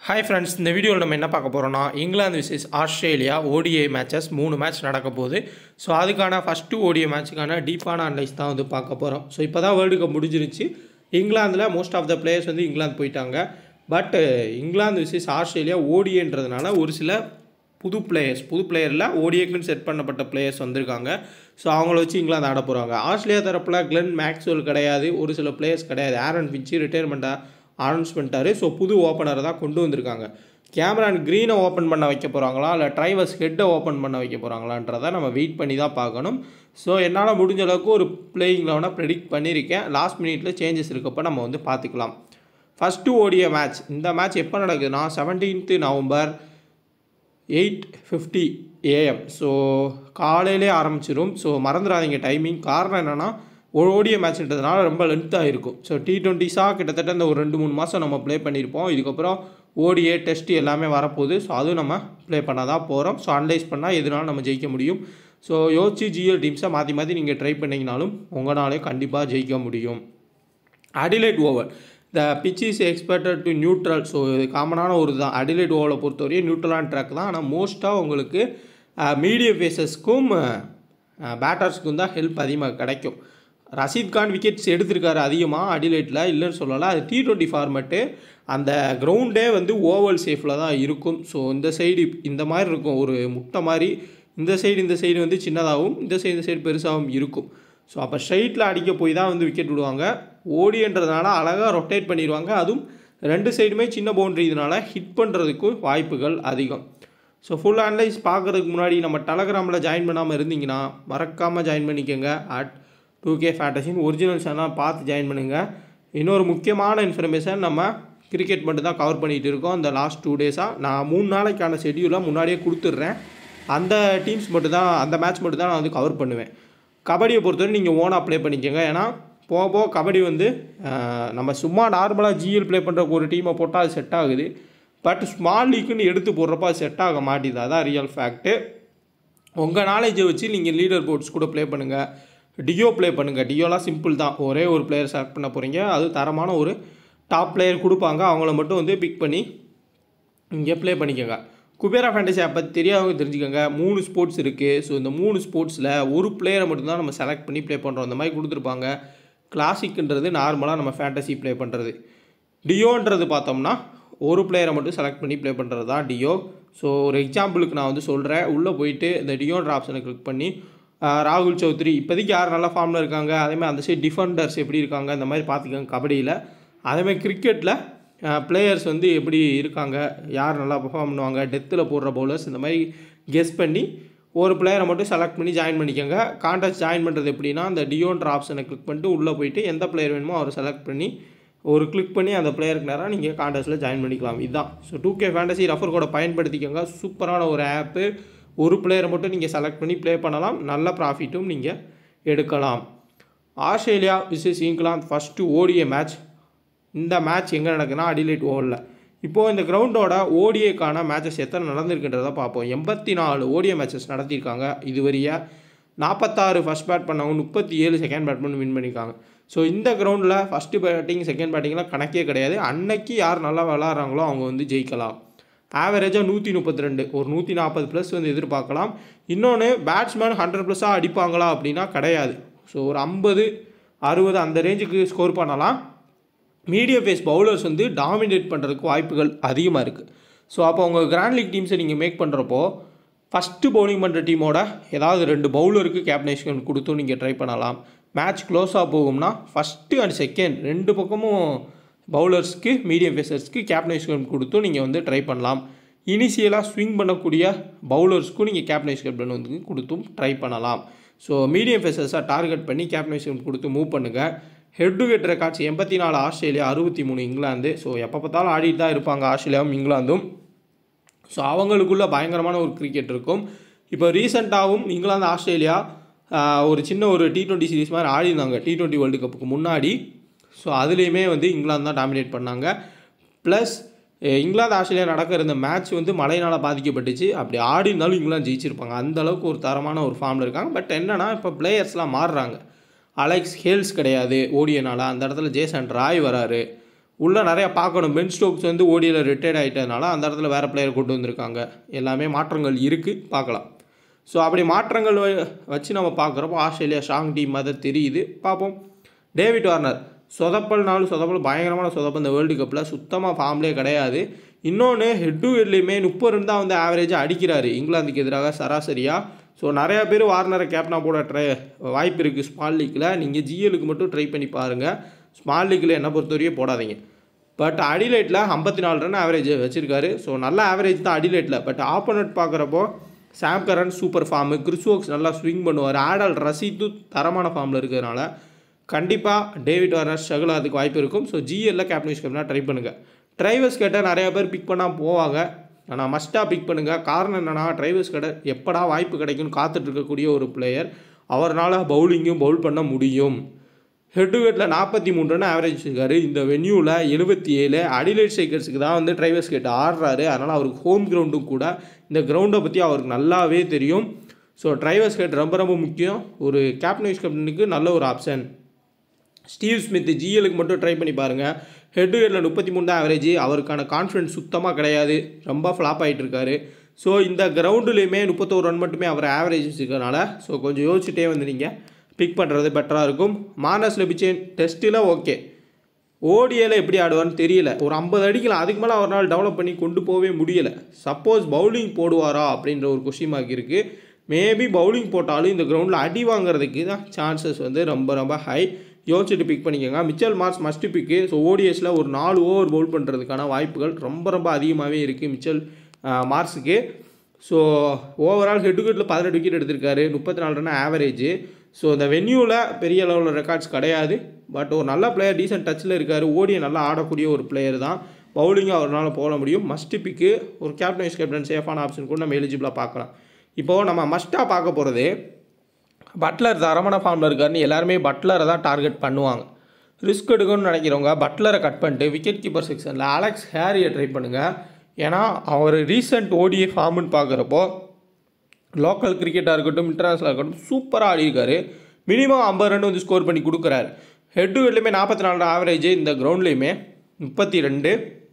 hi friends இந்த வீடியோவில் நம்ம என்ன பார்க்க போகிறோம்னா இங்கிலாந்து விசஸ் ஆஸ்திரேலியா ஓடிஐ மேட்சஸ் மூணு மேட்ச் நடக்க போகுது ஸோ அதுக்கான ஃபஸ்ட்டு ஓடிஐ மேட்ச்சுக்கான டீப்பான அனலைஸ் தான் வந்து பார்க்க போகிறோம் ஸோ இப்போ தான் வேர்ல்டு கப் முடிஞ்சிருச்சு இங்கிலாந்தில் மோஸ்ட் ஆஃப் த பிளேயர்ஸ் வந்து இங்கிலாந்து போயிட்டாங்க பட் இங்கிலாந்து விசஸ் ஆஸ்திரேலியா ஓடிஏன்றதுனால ஒரு சில புது பிளேயர்ஸ் புது பிளேயரில் ஓடிஏக்குன்னு செட் பண்ணப்பட்ட பிளேயர்ஸ் வந்திருக்காங்க ஸோ அவங்கள வச்சு இங்கிலாந்து ஆட போகிறாங்க ஆஸ்திரேலியா தரப்பில் கிளென் மேக்ஸ்வெல் கிடையாது ஒரு சில பிளேயர்ஸ் கிடையாது ஆரன் பிச்சு ரிட்டையர்மெண்ட்டாக அனௌன்ஸ் பண்ணிட்டாரு ஸோ புது ஓப்பனரை தான் கொண்டு வந்திருக்காங்க கேமரான் க்ரீனை ஓப்பன் பண்ண வைக்க போகிறாங்களா இல்லை ட்ரைவர்ஸ் ஹெட்டை ஓப்பன் பண்ண வைக்க போகிறாங்களான்றதை நம்ம வெயிட் பண்ணி தான் பார்க்கணும் ஸோ என்னால் முடிஞ்ச அளவுக்கு ஒரு பிளேயிங் லெவனை ப்ரெடிக்ட் பண்ணியிருக்கேன் லாஸ்ட் மினிட்ல சேஞ்சஸ் இருக்கப்போ நம்ம வந்து பார்த்துக்கலாம் ஃபஸ்ட்டு ஓடிய மேட்ச் இந்த மேட்ச் எப்போ நடக்குதுன்னா seventeenth November eight fifty AM so காலையிலே ஆரம்பிச்சிடும் ஸோ மறந்துடாதீங்க டைமிங் காரணம் என்னென்னா ஒரு ஓடிய மேட்ச்ன்றதுனால ரொம்ப லென்த்தாக இருக்கும் ஸோ டி டுவெண்ட்டிஸாக கிட்டத்தட்ட இந்த ஒரு ரெண்டு மூணு மாதம் நம்ம ப்ளே பண்ணியிருப்போம் இதுக்கப்புறம் ஓடிஏ டெஸ்ட் எல்லாமே வரப்போகுது ஸோ அதுவும் நம்ம ப்ளே பண்ண தான் போகிறோம் ஸோ அனலைஸ் பண்ணால் எதுனாலும் நம்ம ஜெயிக்க முடியும் ஸோ யோசிச்சு ஜிஎல் டீம்ஸை மாற்றி மாற்றி நீங்கள் ட்ரை பண்ணிங்கனாலும் உங்களாலே கண்டிப்பாக ஜெயிக்க முடியும் Adelaide over the pitch is expected to neutral so இது காமனான ஒரு தான் அடிலைட் ஓவரை பொறுத்தவரையும் நியூட்ரலான ட்ராக் தான் ஆனால் மோஸ்ட்டாக உங்களுக்கு மீடியம் ஃபேஸஸ்க்கும் பேட்டர்ஸ்க்கும் தான் ஹெல்ப் அதிகமாக கிடைக்கும் ரஷீத் கான் விக்கெட்ஸ் எடுத்திருக்காரு அதிகமாக அடிலைட்டில் இல்லைன்னு சொல்லலை அது டி டுவெண்ட்டி ஃபார்மெட்டு அந்த கிரவுண்டே வந்து ஓவல் சேஃபில் தான் இருக்கும் ஸோ இந்த சைடு இந்த மாதிரி இருக்கும் ஒரு முட்டை மாதிரி இந்த சைடு இந்த சைடு வந்து சின்னதாகவும் இந்த சைடு இந்த சைடு பெருசாகவும் இருக்கும் ஸோ அப்போ ஸ்ட்ரைட்டில் அடிக்க போய் தான் வந்து விக்கெட் விடுவாங்க ஓடின்றதுனால அழகாக ரொட்டேட் பண்ணிடுவாங்க அதுவும் ரெண்டு சைடுமே சின்ன பவுண்ட்ரி இதனால் ஹிட் பண்ணுறதுக்கும் வாய்ப்புகள் அதிகம் ஸோ ஃபுல் அனலைஸ் பார்க்குறதுக்கு முன்னாடி நம்ம டெலகிராமில் ஜாயின் பண்ணாமல் இருந்தீங்கன்னா மறக்காமல் ஜாயின் பண்ணிக்கோங்க அட் டூ கே ஃபேண்டசின் ஒரிஜினல் சேனலாக பார்த்து ஜாயின் பண்ணுங்கள் இன்னொரு முக்கியமான இன்ஃபர்மேஷன் நம்ம கிரிக்கெட் மட்டும் தான் கவர் பண்ணிகிட்டு இருக்கோம் இந்த லாஸ்ட் டூ டேஸாக நான் மூணு நாளைக்கான ஷெடியூலை முன்னாடியே கொடுத்துட்றேன் அந்த டீம்ஸ் மட்டும் தான் அந்த மேட்ச் மட்டும் தான் நான் வந்து கவர் பண்ணுவேன் கபடியை பொறுத்தவரை நீங்கள் ஓனாக ப்ளே பண்ணிக்கோங்க ஏன்னா போக போக கபடி வந்து நம்ம சும்மா நார்மலாக ஜிஎல் ப்ளே பண்ணுற ஒரு டீமை போட்டால் அது செட் ஆகுது பட் ஸ்மால் லீக்குன்னு எடுத்து போடுறப்ப அது செட் ஆக மாட்டேது அதான் ரியல் ஃபேக்ட்டு உங்கள் நாலேஜை வச்சு நீங்கள் லீடர் போர்ட்ஸ் கூட ப்ளே பண்ணுங்கள் டியோ ப்ளே பண்ணுங்கள் டியோலாம் சிம்பிள் தான் ஒரே ஒரு பிளேயர் செலக்ட் பண்ண போகிறீங்க அது தரமான ஒரு டாப் பிளேயர் கொடுப்பாங்க அவங்கள மட்டும் வந்து பிக் பண்ணி இங்கே ப்ளே பண்ணிக்கோங்க குபேரா ஃபேண்டசி ஆப் பற்றி தெரியாதவங்க தெரிஞ்சுக்கோங்க மூணு ஸ்போர்ட்ஸ் இருக்குது ஸோ இந்த மூணு ஸ்போர்ட்ஸில் ஒரு பிளேயரை மட்டும்தான் நம்ம செலக்ட் பண்ணி ப்ளே பண்ணுறோம் அந்த மாதிரி கொடுத்துருப்பாங்க கிளாசிக்ன்றது நார்மலாக நம்ம ஃபேண்டசி ப்ளே பண்ணுறது டியோன்றது பார்த்தோம்னா ஒரு பிளேயரை மட்டும் செலக்ட் பண்ணி ப்ளே பண்ணுறது தான் டியோ ஸோ ஒரு எக்ஸாம்பிளுக்கு நான் வந்து சொல்கிறேன் உள்ளே போயிட்டு இந்த டியோன்ற ஆப்ஷனை கிளிக் பண்ணி ராகுல் சௌத்ரி இப்போதைக்கு யார் நல்ல ஃபார்மில் இருக்காங்க அதேமாதிரி அந்த சைடு டிஃபெண்டர்ஸ் எப்படி இருக்காங்க இந்த மாதிரி பார்த்துக்கோங்க கபடியில் அதேமாதிரி கிரிக்கெட்டில் பிளேயர்ஸ் வந்து எப்படி இருக்காங்க யார் நல்லா பர்ஃபார்ம் பண்ணுவாங்க டெத்தில் போடுற பவுலர்ஸ் இந்த மாதிரி கெஸ் பண்ணி ஒரு பிளேயரை மட்டும் செலக்ட் பண்ணி ஜாயின் பண்ணிக்கோங்க கான்டாக்ட் ஜாயின் பண்ணுறது எப்படின்னா அந்த டியோன்ற ஆப்ஷனை கிளிக் பண்ணிட்டு உள்ளே போயிட்டு எந்த பிளேயர் வேணுமோ அவரை செலக்ட் பண்ணி ஒரு கிளிக் பண்ணி அந்த பிளேயருக்கு நேராக நீங்கள் கான்டாக்டில் ஜாயின் பண்ணிக்கலாம் இதுதான் so two K fantasy refer கூட பயன்படுத்திக்கோங்க சூப்பரான ஒரு ஆப்பு ஒரு பிளேயரை மட்டும் நீங்கள் செலக்ட் பண்ணி ப்ளே பண்ணலாம் நல்ல ப்ராஃபிட்டும் நீங்கள் எடுக்கலாம் ஆஸ்திரேலியா விசஸ் இங்கிலாந்து ஃபஸ்ட்டு ஓடிய மேட்ச் இந்த மேட்ச் எங்கே நடக்குதுன்னா அடிலைட் ஓவரில் இப்போது இந்த கிரவுண்டோட ஓடிஏக்கான மேட்சஸ் எத்தனை நடந்திருக்குன்றதை பார்ப்போம் எண்பத்தி நாலு ஓடிய மேட்சஸ் நடத்தியிருக்காங்க இதுவரைய நாற்பத்தாறு ஃபஸ்ட் பேட் பண்ணவங்க முப்பத்தி ஏழு செகண்ட் பேட் பண்ணி வின் பண்ணியிருக்காங்க ஸோ இந்த கிரவுண்டில் ஃபஸ்ட்டு பேட்டிங் செகண்ட் பேட்டிங்லாம் கணக்கே கிடையாது அன்னைக்கு யார் நல்லா விளாட்றாங்களோ அவங்க வந்து ஜெயிக்கலாம் ஆவரேஜாக நூற்றி முப்பத்தி ரெண்டு ஒரு நூற்றி நாற்பது ப்ளஸ் வந்து எதிர்பார்க்கலாம் இன்னொன்று பேட்ஸ்மேன் ஹண்ட்ரட் ப்ளஸ்ஸாக அடிப்பாங்களா அப்படின்னா கிடையாது ஸோ ஒரு ஐம்பது அறுபது அந்த ரேஞ்சுக்கு ஸ்கோர் பண்ணலாம் மீடியம் ஃபேஸ் பவுலர்ஸ் வந்து டாமினேட் பண்ணுறதுக்கு வாய்ப்புகள் அதிகமாக இருக்குது ஸோ அப்போ உங்கள் கிராண்ட் லீக் டீம்ஸை நீங்கள் மேக் பண்ணுறப்போ ஃபஸ்ட்டு பவுலிங் பண்ணுற டீமோட ஏதாவது ரெண்டு பவுலருக்கு கேப்டனேஷன் கொடுத்தும் நீங்கள் ட்ரை பண்ணலாம் மேட்ச் க்ளோஸாக போகும்னா ஃபஸ்ட்டு அண்ட் செகண்ட் ரெண்டு பக்கமும் பவுலர்ஸ்க்கு மீடியம் ஃபேஸர்ஸ்க்கு கேப்டனேஷன் கொடுத்தும் நீங்கள் வந்து ட்ரை பண்ணலாம் இனிஷியலாக ஸ்விங் பண்ணக்கூடிய பவுலர்ஸ்க்கும் நீங்கள் கேப்டனேஷன் வந்து கொடுத்தும் ட்ரை பண்ணலாம் ஸோ மீடியம் ஃபேஸர்ஸாக டார்கெட் பண்ணி கேப்டனேஷன் கொடுத்து மூவ் பண்ணுங்கள் ஹெட் டு ஹெட் ரெக்கார்ட்ஸ் எண்பத்தி நாலு ஆஸ்திரேலியா அறுபத்தி மூணு இங்கிலாந்து ஸோ எப்போ பார்த்தாலும் ஆடிட்டு தான் இருப்பாங்க ஆஸ்திரேலியாவும் இங்கிலாந்தும் ஸோ அவங்களுக்குள்ள பயங்கரமான ஒரு கிரிக்கெட் இருக்கும் இப்போ ரீசெண்டாகவும் இங்கிலாந்து ஆஸ்திரேலியா ஒரு சின்ன ஒரு டி டுவெண்ட்டி சீரிஸ் மாதிரி ஆடிருந்தாங்க டி டுவெண்ட்டி வேர்ல்டு கப்புக்கு முன்னாடி ஸோ அதுலேயுமே வந்து இங்கிலாந்து தான் டாமினேட் பண்ணாங்க ப்ளஸ் இங்கிலாந்து ஆஸ்திரேலியா நடக்கிற இந்த மேட்ச் வந்து மழையினால் பாதிக்கப்பட்டுச்சு அப்படி ஆடி இருந்தாலும் இங்கிலாந்து ஜெயிச்சிருப்பாங்க அந்த அளவுக்கு ஒரு தரமான ஒரு ஃபார்மில் இருக்காங்க பட் என்னென்னா இப்போ பிளேயர்ஸ்லாம் மாறுறாங்க அலெக்ஸ் ஹேல்ஸ் கிடையாது ஓடியனால அந்த இடத்துல ஜேசன் ராய் வராரு உள்ளே நிறையா பார்க்கணும் பென் ஸ்டோக்ஸ் வந்து ஓடியில் ரிட்டையர்ட் ஆகிட்டதுனால அந்த இடத்துல வேறு பிளேயர் கொண்டு வந்திருக்காங்க எல்லாமே மாற்றங்கள் இருக்குது பார்க்கலாம் ஸோ அப்படி மாற்றங்கள் வ- வச்சு நம்ம பார்க்குறப்போ ஆஸ்திரேலியா ஸ்ட்ராங் டீம் மாதிரி தெரியுது பார்ப்போம் டேவிட் வார்னர் சொதப்பல்னாலும் சொதப்பல் பயங்கரமான சொதப்பல் இந்த வேர்ல்டு கப்பில் சுத்தமாக ஃபார்ம்லேயே கிடையாது இன்னொன்று ஹெட் டு ஹெட்லேயுமே முப்பது ரன் தான் வந்து ஆவரேஜாக அடிக்கிறாரு இங்கிலாந்துக்கு எதிராக சராசரியாக ஸோ நிறையா பேர் வார்னரை கேப்டனாக போட ட்ரை வாய்ப்பு இருக்குது ஸ்மால் லீக்கில் நீங்கள் ஜிஎலுக்கு மட்டும் ட்ரை பண்ணி பாருங்கள் ஸ்மால் லீக்கில் என்ன பொறுத்தவரையும் போடாதீங்க பட் அடிலைட்டில் ஐம்பத்தி நாலு ரன் ஆவரேஜ் வச்சிருக்காரு ஸோ நல்ல ஆவரேஜ் தான் அடிலைட்டில் பட் ஆப்போனட் பார்க்குறப்போ Sam Curran super form Chris Woakes நல்லா ஸ்விங் பண்ணுவார் ஆடல் ரசீத்து தரமான ஃபார்மில் இருக்கிறதுனால கண்டிப்பாக டேவிட் வார்னர் ஸ்ட்ரகிள் ஆகிறதுக்கு வாய்ப்பு இருக்கும் ஸோ ஜிஎல்ல கேப்டன் வைஸ் கேப்டனாக ட்ரை பண்ணுங்கள் டிரைவர்ஸ் கேட்டால் நிறையா பேர் பிக் பண்ணால் போவாங்க ஆனால் மஸ்ட்டாக பிக் பண்ணுங்கள் காரணம் என்னென்னா டிரைவர்ஸ் கிட்ட எப்படா வாய்ப்பு கிடைக்கும்னு காத்துட்டு இருக்கக்கூடிய ஒரு பிளேயர் அவரால் பவுலிங்கும் பவுல் பண்ண முடியும் ஹெட் டு ஹெட்டில் நாற்பத்தி மூணு ரன் ஆவரேஜ் வச்சிருக்காரு இந்த வென்யூவில் எழுபத்தி ஏழு அடிலைட் ஸ்ட்ரைக்கர்ஸுக்கு தான் வந்து டிரைவர்ஸ் கேட்டு ஆடுறாரு அதனால் அவருக்கு ஹோம் கிரவுண்டும் கூட இந்த கிரவுண்டை பற்றி அவருக்கு நல்லாவே தெரியும் ஸோ டிரைவர்ஸ் கேட் ரொம்ப ரொம்ப முக்கியம் ஒரு கேப்டன் வைஸ் கேப்டனுக்கு நல்ல ஒரு ஆப்ஷன் ஸ்டீவ் ஸ்மித் ஜிஎலுக்கு மட்டும் ட்ரை பண்ணி பாருங்கள் ஹெட் டு ஹெட்டில் முப்பத்தி மூணு தான் ஆவரேஜ் அவருக்கான கான்ஃபிடன்ஸ் சுத்தமாக கிடையாது ரொம்ப ஃப்ளாப் ஆகிட்டு இருக்காரு ஸோ இந்த கிரவுண்டுலேயுமே முப்பத்தோரு ரன் மட்டுமே அவர் ஆவரேஜ் வச்சுருக்கனால ஸோ கொஞ்சம் யோசிச்சுட்டே வந்து நீங்கள் பிக் பண்ணுறது பெட்டராக இருக்கும் மானஸ் லெபிச்சேன் டெஸ்ட்டில் ஓகே ஓடிஏல எப்படி ஆடுவார்னு தெரியல ஒரு ஐம்பது அடிக்கலாம் அதுக்கு மேலே அவரால் டெவலப் பண்ணி கொண்டு போகவே முடியலை சப்போஸ் பவுலிங் போடுவாரா அப்படின்ற ஒரு கொஷின் மார்க் இருக்குது மேபி பவுலிங் போட்டாலும் இந்த கிரவுண்டில் அடி வாங்குறதுக்கு தான் சான்சஸ் வந்து ரொம்ப ரொம்ப ஹை யோசிச்சுட்டு பிக் பண்ணிக்கோங்க Mitchell Marsh must pick so ஓடிஎஸில் ஒரு நாலு ஓவர் பவுல் பண்ணுறதுக்கான வாய்ப்புகள் ரொம்ப ரொம்ப அதிகமாகவே இருக்குது மிச்சல் மார்க்ஸுக்கு ஸோ ஓவரால் ஹெட் ஹெட்டில் பதினெட்டு விக்கெட் எடுத்திருக்காரு முப்பத்தி நாலு ரன் ஆவரேஜ் ஸோ இந்த வென்யூவில் பெரிய லெவலில் ரெக்கார்ட்ஸ் கிடையாது பட் ஒரு நல்ல பிளேயர் டீசென்ட் டச்சில் இருக்கார் ஓடியை நல்லா ஆடக்கூடிய ஒரு பிளேயர் தான் பவுலிங்காக அவரால் போட முடியும் மஸ்ட் பிக்கு ஒரு கேப்டன் வைஸ் கேப்டன் சேஃபான ஆப்ஷன் கூட நம்ம எலிஜிபிளாக பார்க்கலாம் இப்போது நம்ம மஸ்ட்டாக பார்க்க போகிறது பட்லர் தரமான ஃபார்மில் இருக்காருன்னு எல்லாருமே பட்லரை தான் டார்கெட் பண்ணுவாங்க ரிஸ்க் எடுக்கணும்னு நினைக்கிறவங்க பட்லரை கட் பண்ணிட்டு விக்கெட் கீப்பர் செக்ஷனில் அலெக்ஸ் ஹேரியை ட்ரை பண்ணுங்கள் ஏன்னா அவர் ரீசெண்ட் ஓடிஏ ஃபார்ம்னு பார்க்குறப்போ லோக்கல் கிரிக்கெட்டாக இருக்கட்டும் இன்டர்நேஷனலாக இருக்கட்டும் சூப்பராக ஆடியிருக்காரு மினிமம் ஐம்பது ரன் வந்து ஸ்கோர் பண்ணி கொடுக்குறாரு ஹெட் டு ஹெட்லேயுமே நாற்பத்தி நாலு ஆவரேஜ் இந்த கிரவுண்ட்லேயுமே முப்பத்தி ரெண்டு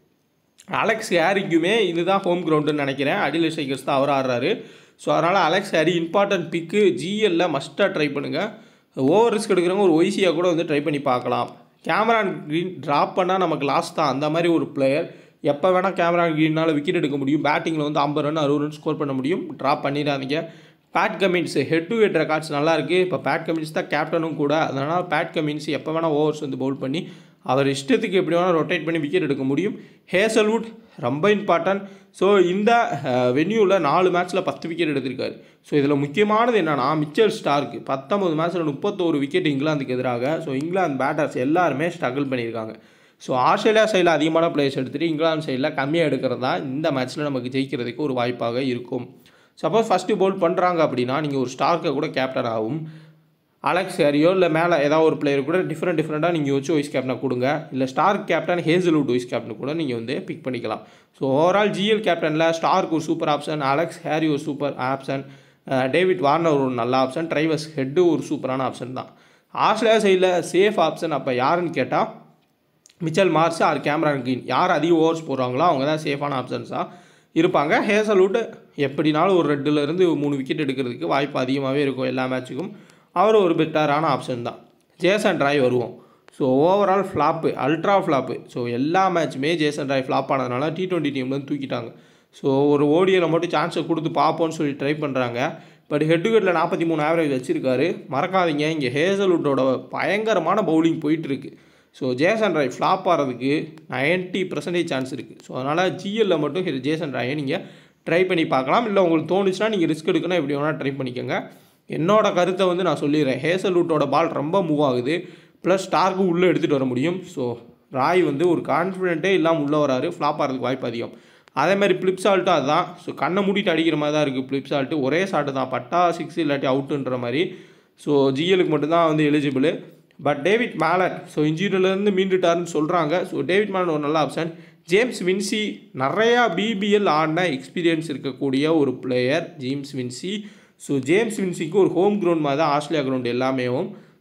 அலெக்ஸ் ஹேரிக்குமே இதுதான் ஹோம் கிரவுண்டுன்னு நினைக்கிறேன் அடியில் ஸ்ட்ரைக்கர்ஸ் தான் அவர் ஆடுறாரு ஸோ அதனால் அலெக்ஸ் ஹேரி இம்பார்ட்டன்ட் பிக்கு ஜிஎல்ல மஸ்ட்டாக ட்ரை பண்ணுங்கள் ஓவர் ரிஸ்க் எடுக்கிறவங்க ஒரு ஒய்சியாக கூட வந்து ட்ரை பண்ணி பார்க்கலாம் கேமரான் க்ரீன் ட்ராப் பண்ணால் நமக்கு லாஸ் தான் அந்த மாதிரி ஒரு பிளேயர் எப்போ வேணால் கேமரான் க்ரீனால் விக்கெட் எடுக்க முடியும் பேட்டிங்கில் வந்து ஐம்பது ரன் அறுபது ரன் ஸ்கோர் பண்ண முடியும் ட்ராப் பண்ணிடாதீங்க Pat Cummins head to head records நல்லா இருக்குது இப்போ பேட் கமின்ஸ் தான் கேப்டனும் கூட அதனால் பேட் கமின்ஸ் எப்போ வேணால் ஓவர்ஸ் வந்து பவுல் பண்ணி அவர் இஷ்டத்துக்கு எப்படி வேணால் ரொட்டேட் பண்ணி விக்கெட் எடுக்க முடியும் ஹேசல்வுட் ரொம்ப இம்பார்ட்டன்ட் ஸோ இந்த வென்யூவில் நாலு மேட்ச்சில் பத்து விக்கெட் எடுத்திருக்காரு ஸோ இதில் முக்கியமானது என்னென்னா மிச்சல் ஸ்டார்க்கு பத்தொம்பது மேட்ச்சில் முப்பத்தோரு விக்கெட் இங்கிலாந்துக்கு எதிராக ஸோ இங்கிலாந்து பேட்டர்ஸ் எல்லாருமே ஸ்ட்ரகிள் பண்ணியிருக்காங்க ஸோ ஆஸ்திரேலியா சைடில் அதிகமான பிளேயர்ஸ் எடுத்துகிட்டு இங்கிலாந்து சைடில் கம்மியாக எடுக்கிறது தான் இந்த மேட்ச்சில் நமக்கு ஜெயிக்கிறதுக்கு ஒரு வாய்ப்பாக இருக்கும் சப்போஸ் ஃபஸ்ட்டு பவுல் பண்ணுறாங்க அப்படின்னா நீங்கள் ஒரு ஸ்டார்க்கை கூட கேப்டன் ஆகும் அலெக்ஸ் ஹேரியோ இல்லை மேலே ஏதாவது ஒரு பிளேயர் கூட டிஃப்ரெண்ட் டிஃப்ரெண்ட்டாக நீங்கள் வச்சு வைஸ் கேப்டனை கொடுங்க இல்லை Starc captain Hazlewood vice captain கூட நீங்கள் வந்து பிக் பண்ணிக்கலாம் ஸோ ஓவரால் ஜிஎல் கேப்டனில் ஸ்டார்க் ஒரு சூப்பர் ஆப்ஷன் அலெக்ஸ் ஹேரி ஒரு சூப்பர் ஆப்ஷன் டேவிட் வார்னர் ஒரு நல்ல ஆப்ஷன் ட்ரைவர்ஸ் ஹெட்டு ஒரு சூப்பரான ஆப்ஷன் தான் ஆஸ்திரேலியா சைடில் சேஃப் ஆப்ஷன் அப்போ யாருன்னு கேட்டால் Mitchell Marsh or Cameron Green யார் அதிக ஓவர்ஸ் போடுறாங்களோ அவங்க தான் சேஃபான ஆப்ஷன்ஸாக இருப்பாங்க ஹேசல்வுட் எப்படினாலும் ஒரு ரெண்டுலேருந்து மூணு விக்கெட் எடுக்கிறதுக்கு வாய்ப்பு அதிகமாகவே இருக்கும் எல்லா மேட்சுக்கும் அவர் ஒரு பெட்டரான ஆப்ஷன் தான் ஜேசன் ராய் வருவோம் so overall flop ultra flop so எல்லா மேட்சுமே ஜேசன் ராய் ஃப்ளாப் ஆனதுனால டி டுவெண்ட்டி டீம்லேருந்து தூக்கிட்டாங்க ஸோ ஒரு ஓடியில் மட்டும் சான்ஸை கொடுத்து பார்ப்போம்னு சொல்லி ட்ரை பண்ணுறாங்க பட் ஹெட் டு ஹெட்டில் நாற்பத்தி மூணு ஆவரேஜ் வச்சுருக்காரு மறக்காதீங்க இங்கே ஹேசல்வுட்டோட பயங்கரமான பவுலிங் போயிட்டுருக்கு ஸோ ஜேசன் ராய் ஃப்ளாப் ஆகிறதுக்கு நைன்ட்டி பர்சன்டேஜ் சான்ஸ் இருக்குது ஸோ அதனால் ஜிஎல்ல மட்டும் ஹெ- ஜேசன் ராயை நீங்கள் ட்ரை பண்ணி பார்க்கலாம் இல்லை உங்களுக்கு தோணுச்சுன்னா நீங்கள் ரிஸ்க் எடுக்கணும் எப்படி வேணால் ட்ரை பண்ணிக்கோங்க என்னோட கருத்தை வந்து நான் சொல்லிடுறேன் ஹேசல்வுட்டோட பால் ரொம்ப மூவ் ஆகுது ப்ளஸ் ஸ்டார்க்கு உள்ளே எடுத்துகிட்டு வர முடியும் ஸோ ராய் வந்து ஒரு கான்ஃபிடென்ட்டே இல்லாமல் உள்ளே வராரு ஃப்ளாப் ஆகிறதுக்கு வாய்ப்பு அதிகம் அதே மாதிரி ஃப்ளிப்சால்ட்டும் அதுதான் ஸோ கண்ணை மூடிட்டு அடிக்கிற மாதிரி தான் இருக்குது ஃப்ளிப்சால்ட்டு ஒரே ஷாட்டு தான் பட்டா சிக்ஸ் இல்லாட்டி அவுட்டுன்ற மாதிரி ஸோ ஜிஎலுக்கு மட்டும்தான் வந்து eligible but David Malan so இன்ஜூரியிலேருந்து மீண்டுட்டாருன்னு சொல்கிறாங்க ஸோ டேவிட் மேலன் ஒரு நல்ல ஆப்ஷன் ஜேம்ஸ் வின்சி நிறையா பிபிஎல் ஆடின எக்ஸ்பீரியன்ஸ் இருக்கக்கூடிய ஒரு player James Vince so James வின்சிக்கு ஒரு ஹோம் கிரவுண்ட் மாதிரி தான் ஆஸ்திரேலியா கிரவுண்ட் எல்லாமேவும்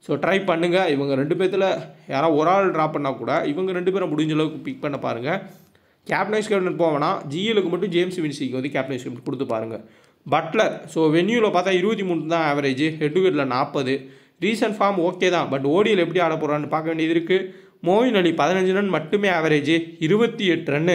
ஸோ ட்ரை பண்ணுங்கள் இவங்க ரெண்டு பேர்த்தில் யாராவது ஒரு ஆள் ட்ராப் பண்ணால் கூட இவங்க ரெண்டு பேரும் முடிஞ்ச அளவுக்கு பிக் பண்ண பாருங்கள் கேப்டனைஸ் கேப்டன் போவேன்னா ஜிஎலுக்கு மட்டும் ஜேம்ஸ் வின்சிக்கு வந்து கேப்டனைஸ் கேப்டன் கொடுத்து பாருங்கள் பட்லர் ஸோ வென்யூவில் பார்த்தா இருபத்தி மூணு தான் ஆவரேஜ் ஹெட் டு ஹெட்டில் நாற்பது ரீசன்ட் ஃபார்ம் ஓகே தான் பட் ஓடியில் எப்படி ஆட போகிறான்னு பார்க்க வேண்டியது இருக்குது மோயின் அலி பதினஞ்சு ரன் மட்டுமே ஆவரேஜ் இருபத்தி எட்டு ரன்னு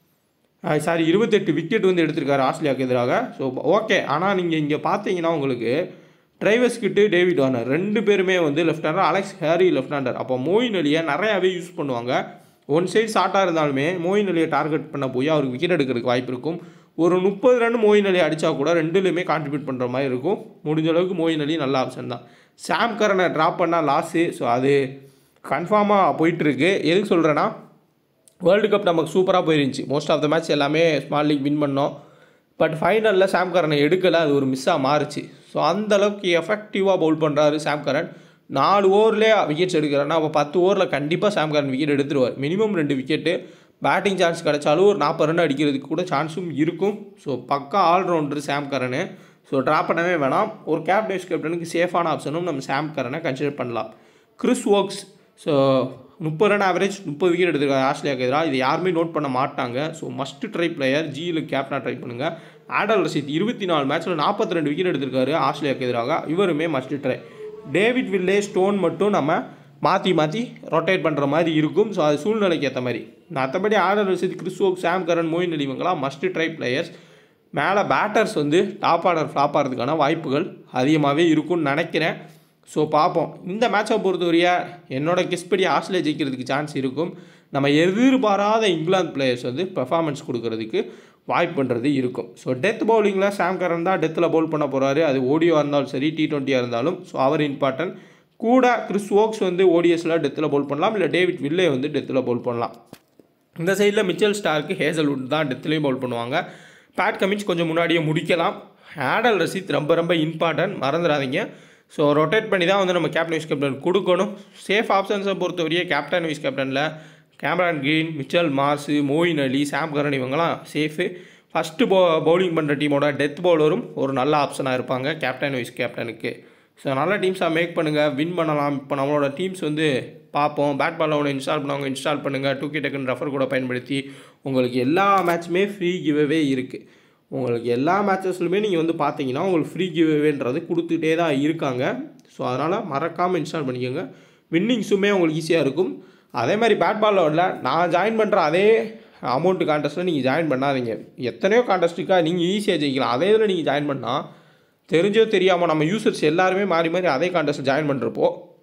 சாரி இருபத்தெட்டு விக்கெட் வந்து எடுத்திருக்காரு ஆஸ்திரேலியாவுக்கு எதிராக ஸோ ஓகே ஆனால் நீங்கள் இங்கே பார்த்தீங்கன்னா உங்களுக்கு டிரைவர்ஸ் கிட்டு டேவிட் வார்னர் ரெண்டு பேருமே வந்து left hander Alex Carey left hander அப்போ மோயின் அலியை நிறையாவே யூஸ் பண்ணுவாங்க ஒன் சைடு ஷார்ட்டாக இருந்தாலுமே மோயின் அலியை டார்கெட் பண்ண போய் அவருக்கு விக்கெட் எடுக்கிறதுக்கு வாய்ப்பு இருக்கும் ஒரு முப்பது ரன் மோயின் அலி அடித்தா கூட ரெண்டுலையுமே கான்ட்ரிபியூட் பண்ணுற மாதிரி இருக்கும் முடிஞ்ச அளவுக்கு மோயின் அலி நல்ல ஆப்ஷன் தான் சாம் கரனை ட்ராப் பண்ணால் லாஸு ஸோ அது கன்ஃபார்மாக போயிட்டுருக்கு எதுக்கு சொல்கிறேன்னா வேர்ல்டு கப் நமக்கு சூப்பராக போயிருந்துச்சு மோஸ்ட் ஆஃப் த மேட்ச் எல்லாமே ஸ்மால் லீக் வின் பண்ணோம் பட் ஃபைனலில் சாம் கரனை எடுக்கலை அது ஒரு மிஸ்ஸாக மாறுச்சு ஸோ அந்த அளவுக்கு எஃபெக்டிவாக பவுல் பண்ணுறாரு சாம் கரன் நாலு ஓவர்லேயே விக்கெட்ஸ் எடுக்கிறாருன்னா அப்போ பத்து ஓவரில் கண்டிப்பாக சாம் கரன் விக்கெட் எடுத்துருவார் மினிமம் ரெண்டு விக்கெட்டு பேட்டிங் சான்ஸ் கிடைச்சாலும் ஒரு நாற்பது ரன் அடிக்கிறதுக்கு கூட சான்ஸும் இருக்கும் ஸோ பக்கா allrounder Sam Curran so drop பண்ணவே வேணாம் ஒரு கேப்டன்ஸ் கேப்டனுக்கு சேஃபான ஆப்ஷனும் நம்ம சாம் கரனை கன்சிடர் பண்ணலாம் கிறிஸ் ஒர்க்ஸ் ஸோ முப்பது ரன் ஆவரேஜ் முப்பது விக்கெட் எடுத்திருக்காரு ஆஸ்திரேலியாவுக்கு எதிராக இது யாருமே நோட் பண்ண மாட்டாங்க ஸோ மஸ்ட் ட்ரை பிளேயர் ஜியில் கேப்டனாக ட்ரை பண்ணுங்கள் ஆடல் ரஷீத் இருபத்தி நாலு மேட்ச்சில் நாற்பத்தி ரெண்டு விக்கெட் எடுத்திருக்காரு ஆஸ்திரேலியாவுக்கு எதிராக இவருமே must try David Willey Stone மட்டும் நம்ம மாற்றி மாற்றி ரொட்டேட் பண்ணுற மாதிரி இருக்கும் ஸோ அது சூழ்நிலைக்கு ஏற்ற மாதிரி மற்றபடி ஆடல் ரஷீத் கிறிஸ்வோக் சாம் கரன் மோயின் அலி இவங்களாம் மஸ்ட் ட்ரை பிளேயர்ஸ் மேலே பேட்டர்ஸ் வந்து டாப் ஆர்டர் ஃப்ளாப் ஆகிறதுக்கான வாய்ப்புகள் அதிகமாகவே இருக்கும்னு நினைக்கிறேன் ஸோ பார்ப்போம் இந்த மேட்சை பொறுத்தவரையா என்னோட கெஸ் படி ஆஸ்திரேலியா ஜெயிக்கிறதுக்கு சான்ஸ் இருக்கும் நம்ம எதிர்பாராத இங்கிலாந்து பிளேயர்ஸ் வந்து பெர்ஃபார்மன்ஸ் கொடுக்கறதுக்கு வாய்ப்புன்றது இருக்கும் ஸோ டெத் பவுலிங்கில் சாம் கரன் தான் டெத்தில் பவுல் பண்ண போகிறாரு அது ஓடியோவாக இருந்தாலும் சரி டி டுவெண்ட்டியாக இருந்தாலும் ஸோ அவர் இம்பார்ட்டன்ட் கூட கிறிஸ் ஓக்ஸ் வந்து ஓடிஎஸில் டெத்தில் பவுல் பண்ணலாம் இல்லை டேவிட் வில்லே வந்து டெத்தில் பவுல் பண்ணலாம் இந்த சைடில் மிச்சல் ஸ்டார்க்கு ஹேசல்வுட் தான் டெத்துலேயும் பவுல் பண்ணுவாங்க பேட் கமின்ஸ் கொஞ்சம் முன்னாடியே முடிக்கலாம் ஆடல் ரசீத் ரொம்ப ரொம்ப இம்பார்ட்டன்ட் மறந்துடாதீங்க ஸோ ரொட்டேட் பண்ணி தான் வந்து நம்ம கேப்டன் வைஸ் கேப்டன் கொடுக்கணும் சேஃப் ஆப்ஷன்ஸை பொறுத்தவரையே கேப்டன் வைஸ் கேப்டனில் Cameron Green Mitchell Marsh Moeen Ali Sam Curran இவங்கெல்லாம் சேஃபு ஃபஸ்ட்டு போ பவுலிங் பண்ணுற டீமோட டெத் பவுலரும் ஒரு நல்ல ஆப்ஷனாக இருப்பாங்க கேப்டன் வைஸ் கேப்டனுக்கு ஸோ நல்ல டீம்ஸாக மேக் பண்ணுங்கள் வின் பண்ணலாம் இப்போ நம்மளோட டீம்ஸ் வந்து பார்ப்போம் பேட் பால் ஒன்று இன்ஸ்டால் பண்ணவங்க இன்ஸ்டால் பண்ணுங்கள் டூ கே டக்குன்னு ரெஃபர் கூட பயன்படுத்தி உங்களுக்கு எல்லா மேட்ச்சுமே ஃப்ரீ கிவ்வே இருக்குது உங்களுக்கு எல்லா மேட்சஸ்லுமே நீங்கள் வந்து பார்த்தீங்கன்னா உங்களுக்கு ஃப்ரீ கிவ்வேன்றது கொடுத்துட்டே தான் இருக்காங்க ஸோ அதனால் மறக்காமல் இன்ஸ்டால் பண்ணிக்கோங்க வின்னிங்ஸுமே உங்களுக்கு ஈஸியாக இருக்கும் அதே மாதிரி பேட் பால் லோடில் நான் ஜாயின் பண்ணுற அதே அமௌண்ட்டு கான்டெஸ்ட்டில் நீங்கள் ஜாயின் பண்ணாதீங்க எத்தனையோ கான்டெஸ்ட்டுக்காக நீங்கள் ஈஸியாக ஜெயிக்கலாம் அதே இதில் நீங்கள் ஜாயின் பண்ணால் தெரிஞ்சோ தெரியாமல் நம்ம யூசர்ஸ் எல்லாருமே மாறி மாறி அதே கான்டெஸ்ட்டில் ஜாயின் பண்ணுறப்போ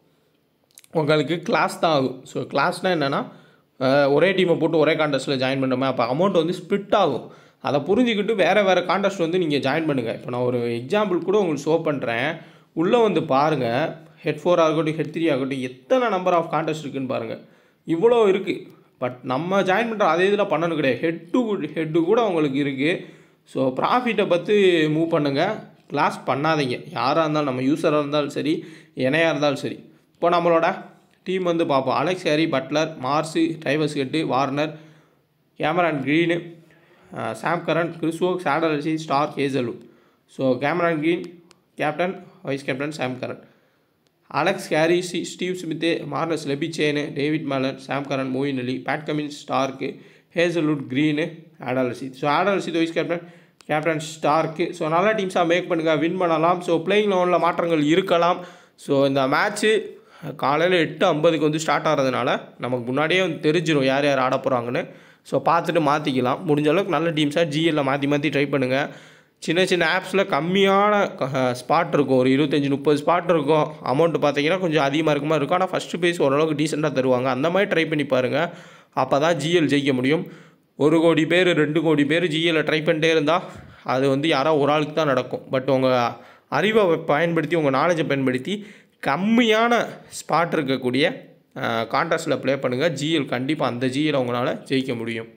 உங்களுக்கு கிளாஸ் தான் ஆகும் ஸோ கிளாஸ்னால் என்னென்னா ஒரே டீமை போட்டு ஒரே கான்டெஸ்ட்டில் ஜாயின் பண்ணுறோமே அப்போ அமௌண்ட் வந்து ஸ்ப்ளிட் ஆகும் அதை புரிஞ்சுக்கிட்டு வேறு வேறு கான்டெஸ்ட் வந்து நீங்கள் ஜாயின் பண்ணுங்கள் இப்போ நான் ஒரு எக்ஸாம்பிள் கூட உங்களுக்கு ஷோ பண்ணுறேன் உள்ளே வந்து பாருங்கள் ஹெட் ஃபோர் ஆகட்டும் ஹெட் த்ரீ ஆகட்டும் எத்தனை நம்பர் ஆஃப் கான்டெஸ்ட் இருக்குன்னு பாருங்கள் இவ்வளோ இருக்குது பட் நம்ம ஜாயின் பண்ணுற அதே இதில் பண்ணணும் கிடையாது ஹெட் டு ஹெட்டு கூட உங்களுக்கு இருக்குது ஸோ ப்ராஃபிட்டை பற்றி மூவ் பண்ணுங்கள் கிளாஸ் பண்ணாதீங்க யாராக இருந்தாலும் நம்ம யூஸராக இருந்தாலும் சரி இணையாக இருந்தாலும் சரி இப்போ நம்மளோட டீம் வந்து பார்ப்போம் Alex Carey Buttler Marsh Travis Head Warner Cameron Green Sam Curran Chris Woakes சாடலசி Starc Hazlewood so Cameron Green captain vice captain Sam Curran Alex Carey சி Steve Smith Marnus Labuschagne David Malan Sam Curran Moeen Ali Pat Cummins Starc Hazlewood Green ஆடலசித் so ஆடலசித் vice captain captain Starc so நல்ல டீம்ஸாக make பண்ணுங்கள் win பண்ணலாம் so playing லெவனில் மாற்றங்கள் இருக்கலாம் ஸோ இந்த மேட்ச்சு காலையில் எட்டு ஐம்பதுக்கு வந்து ஸ்டார்ட் ஆகிறதுனால நமக்கு முன்னாடியே வந்து தெரிஞ்சிடும் யார் யார் ஆட போகிறாங்கன்னு ஸோ பார்த்துட்டு மாற்றிக்கலாம் முடிஞ்ச அளவுக்கு நல்ல டீம்ஸாக ஜிஎல்ல மாற்றி மாற்றி ட்ரை பண்ணுங்கள் சின்ன சின்ன ஆப்ஸில் கம்மியான ஸ்பாட் இருக்கும் ஒரு இருபத்தஞ்சி முப்பது ஸ்பாட் இருக்கும் அமௌண்ட் பார்த்தீங்கன்னா கொஞ்சம் அதிகமாக இருக்குமா இருக்கும் ஆனால் ஃபஸ்ட்டு ப்ரைஸ் ஓரளவுக்கு டீசெண்டாக தருவாங்க அந்த மாதிரி ட்ரை பண்ணி பாருங்கள் அப்போ தான் ஜிஎல் ஜெயிக்க முடியும் ஒரு கோடி பேர் ரெண்டு கோடி பேர் ஜிஎல்ல ட்ரை பண்ணிட்டே இருந்தால் அது வந்து யாரோ ஒரு ஆளுக்கு தான் நடக்கும் பட் உங்கள் அறிவை பயன்படுத்தி உங்கள் நாலேஜை பயன்படுத்தி கம்மியான ஸ்பாட் இருக்கக்கூடிய கான்டாஸ்டில் ப்ளே பண்ணுங்கள் ஜிஎல் கண்டிப்பாக அந்த ஜிஎல் உங்களால் ஜெயிக்க முடியும்